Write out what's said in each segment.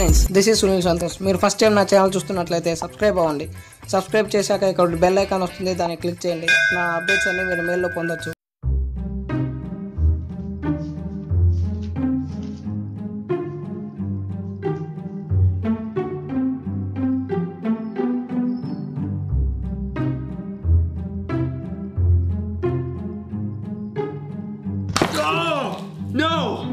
Friends this is Sunil Santosh మీరు first time నా channel చూస్తున్నట్లయితే సబ్స్క్రైబ్ అవ్వండి సబ్స్క్రైబ్ చేశాక ఇక్కడ బెల్ ఐకాన్ వస్తుంది దాన్ని క్లిక్ చేయండి నా అప్డేట్స్ అన్ని మీరు మెయిల్లో పొందొచ్చు Oh! No!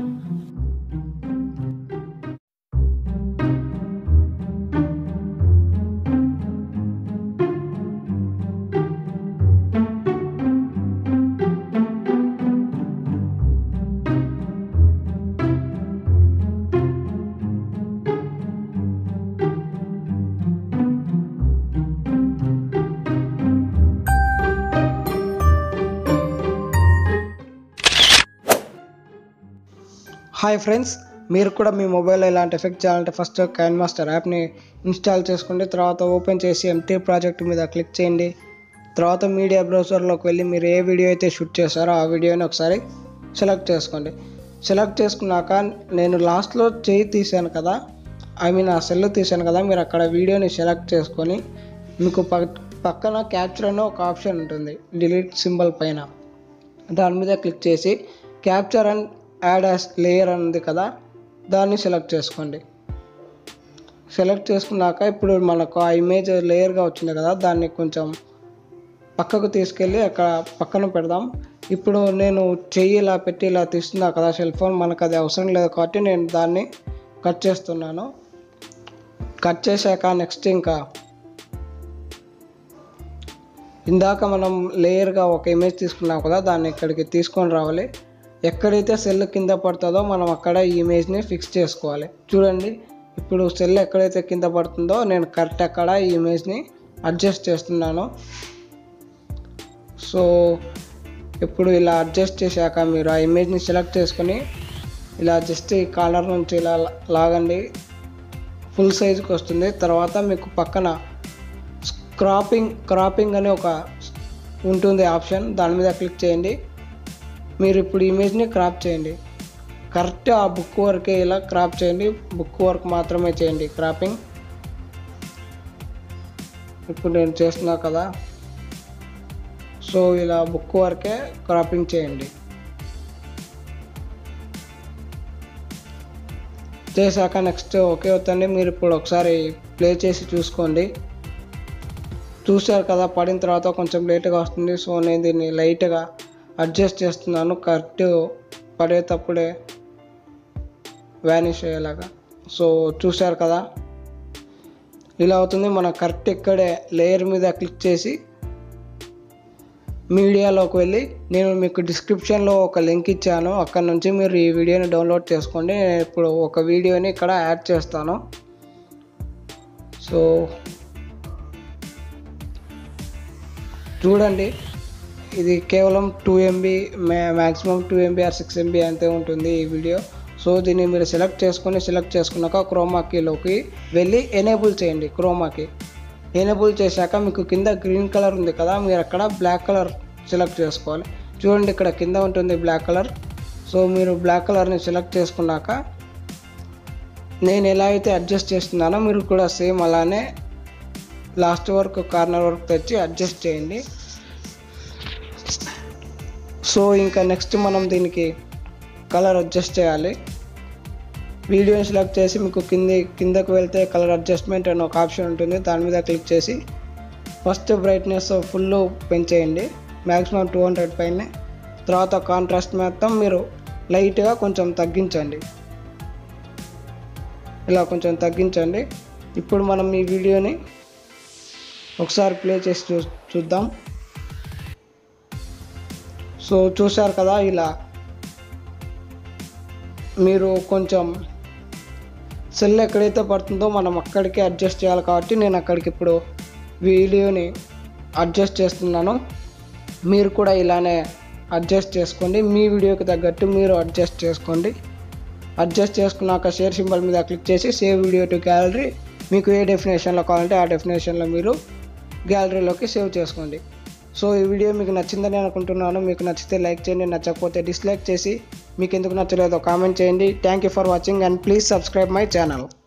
హాయ్ ఫ్రెండ్స్ మీరు కూడా మీ మొబైల్లో ఇలాంటి ఎఫెక్ట్ చేయాలంటే ఫస్ట్ కైన్ మాస్టర్ యాప్ని ఇన్స్టాల్ చేసుకోండి తర్వాత ఓపెన్ చేసి ఎంటీ ప్రాజెక్ట్ మీద క్లిక్ చేయండి తర్వాత మీడియా బ్రౌజర్లోకి వెళ్ళి మీరు ఏ వీడియో అయితే షూట్ చేశారో ఆ వీడియోని ఒకసారి సెలెక్ట్ చేసుకోండి సెలెక్ట్ చేసుకున్నాక నేను లాస్ట్లో చేయి తీశాను కదా ఐ మీన్ ఆ సెల్ తీశాను కదా మీరు అక్కడ వీడియోని సెలెక్ట్ చేసుకొని మీకు పక్ పక్కన క్యాప్చర్ అనే ఒక ఆప్షన్ ఉంటుంది డిలీట్ సింబల్ పైన దాని మీద క్లిక్ చేసి capture and add as layer అని ఉంది కదా దాన్ని సెలెక్ట్ చేసుకోండి సెలెక్ట్ చేసుకున్నాక ఇప్పుడు మనకు ఆ ఇమేజ్ లేయర్గా వచ్చింది కదా దాన్ని కొంచెం పక్కకు తీసుకెళ్ళి అక్కడ పక్కన పెడదాం ఇప్పుడు నేను చెయ్యి ఇలా పెట్టి ఇలా తీస్తున్నా కదా సెల్ ఫోన్ మనకు అది అవసరం లేదు కాబట్టి నేను దాన్ని కట్ చేస్తున్నాను కట్ చేశాక నెక్స్ట్ ఇంకా ఇందాక మనం లేయర్గా ఒక ఇమేజ్ తీసుకున్నాం కదా దాన్ని ఇక్కడికి తీసుకొని రావాలి ఎక్కడైతే సెల్ కింద పడుతుందో మనం అక్కడ ఈ ఇమేజ్ని ఫిక్స్ చేసుకోవాలి చూడండి ఇప్పుడు సెల్ ఎక్కడైతే కింద పడుతుందో నేను కరెక్ట్ అక్కడ ఈ ఇమేజ్ని అడ్జస్ట్ చేస్తున్నాను సో ఇప్పుడు ఇలా అడ్జస్ట్ చేశాక మీరు ఆ ఇమేజ్ని సెలెక్ట్ చేసుకొని ఇలా జస్ట్ ఈ కార్నర్ నుంచి ఇలా లాగండి ఫుల్ సైజ్కి వస్తుంది తర్వాత మీకు పక్కన క్రాపింగ్ క్రాపింగ్ అనే ఒక ఉంటుంది ఆప్షన్ దాని మీద క్లిక్ చేయండి మీరు ఇప్పుడు ఇమేజ్ని క్రాప్ చేయండి కరెక్ట్ ఆ బుక్ వరకే ఇలా క్రాప్ చేయండి బుక్ వర్క్ మాత్రమే చేయండి క్రాపింగ్ ఇప్పుడు నేను చేస్తున్నా కదా సో ఇలా బుక్ వరకే క్రాపింగ్ చేయండి చేశాక నెక్స్ట్ ఓకే అవుతుంది మీరు ఇప్పుడు ఒకసారి ప్లే చేసి చూసుకోండి చూశారు కదా పడిన తర్వాత కొంచెం లేట్గా వస్తుంది సో నేను దీన్ని లైట్గా అడ్జస్ట్ చేస్తున్నాను కరెక్ట్ పడేటప్పుడే వ్యానిష్ అయ్యేలాగా సో చూశారు కదా ఇలా అవుతుంది మనం కరెక్ట్ ఇక్కడే లేయర్ మీద క్లిక్ చేసి మీడియాలోకి వెళ్ళి నేను మీకు డిస్క్రిప్షన్లో ఒక లింక్ ఇచ్చాను అక్కడ నుంచి మీరు ఈ వీడియోని డౌన్లోడ్ చేసుకోండి నేను ఇప్పుడు ఒక వీడియోని ఇక్కడ యాడ్ చేస్తాను సో చూడండి ఇది కేవలం two MB maximum two MB or six MB అంతే ఉంటుంది ఈ వీడియో సో దీన్ని మీరు సెలెక్ట్ చేసుకొని సెలెక్ట్ చేసుకున్నాక క్రోమాకీలోకి వెళ్ళి ఎనేబుల్ చేయండి క్రోమాకి ఎనేబుల్ చేశాక మీకు కింద గ్రీన్ కలర్ ఉంది కదా మీరు అక్కడ బ్లాక్ కలర్ సెలెక్ట్ చేసుకోవాలి చూడండి ఇక్కడ కింద ఉంటుంది బ్లాక్ కలర్ సో మీరు బ్లాక్ కలర్ని సెలెక్ట్ చేసుకున్నాక నేను ఎలా అయితే అడ్జస్ట్ చేస్తున్నానో మీరు కూడా సేమ్ అలానే లాస్ట్ వరకు కార్నర్ వరకు తెచ్చి అడ్జస్ట్ చేయండి సో ఇంకా నెక్స్ట్ మనం దీనికి కలర్ అడ్జస్ట్ చేయాలి వీడియోని సెలెక్ట్ చేసి మీకు కింది కిందకు వెళ్తే కలర్ అడ్జస్ట్మెంట్ అని ఒక ఆప్షన్ ఉంటుంది దాని మీద క్లిక్ చేసి ఫస్ట్ బ్రైట్నెస్ ఫుల్ పెంచేయండి మ్యాక్సిమం టూ హండ్రెడ్ పైన తర్వాత కాంట్రాస్ట్ మొత్తం మీరు లైట్గా కొంచెం తగ్గించండి ఇలా కొంచెం తగ్గించండి ఇప్పుడు మనం ఈ వీడియోని ఒకసారి ప్లే చేసి చూ చూద్దాం సో చూశారు కదా ఇలా మీరు కొంచెం సెల్ ఎక్కడైతే పడుతుందో మనం అక్కడికి అడ్జస్ట్ చేయాలి కాబట్టి నేను అక్కడికి ఇప్పుడు వీడియోని అడ్జస్ట్ చేస్తున్నాను మీరు కూడా ఇలానే అడ్జస్ట్ చేసుకోండి మీ వీడియోకి తగ్గట్టు మీరు అడ్జస్ట్ చేసుకోండి అడ్జస్ట్ చేసుకున్నాక షేర్ సింబల్ మీద క్లిక్ చేసి సేవ్ వీడియో టు గ్యాలరీ మీకు ఏ డెఫినేషన్లో కావాలంటే ఆ డెఫినేషన్లో మీరు గ్యాలరీలోకి సేవ్ చేసుకోండి సో ఈ వీడియో మీకు నచ్చిందని అనుకుంటున్నాను మీకు నచ్చితే లైక్ చేయండి నచ్చకపోతే డిస్లైక్ చేసి మీకు ఎందుకు నచ్చలేదో కామెంట్ చేయండి thank you for watching and please subscribe my channel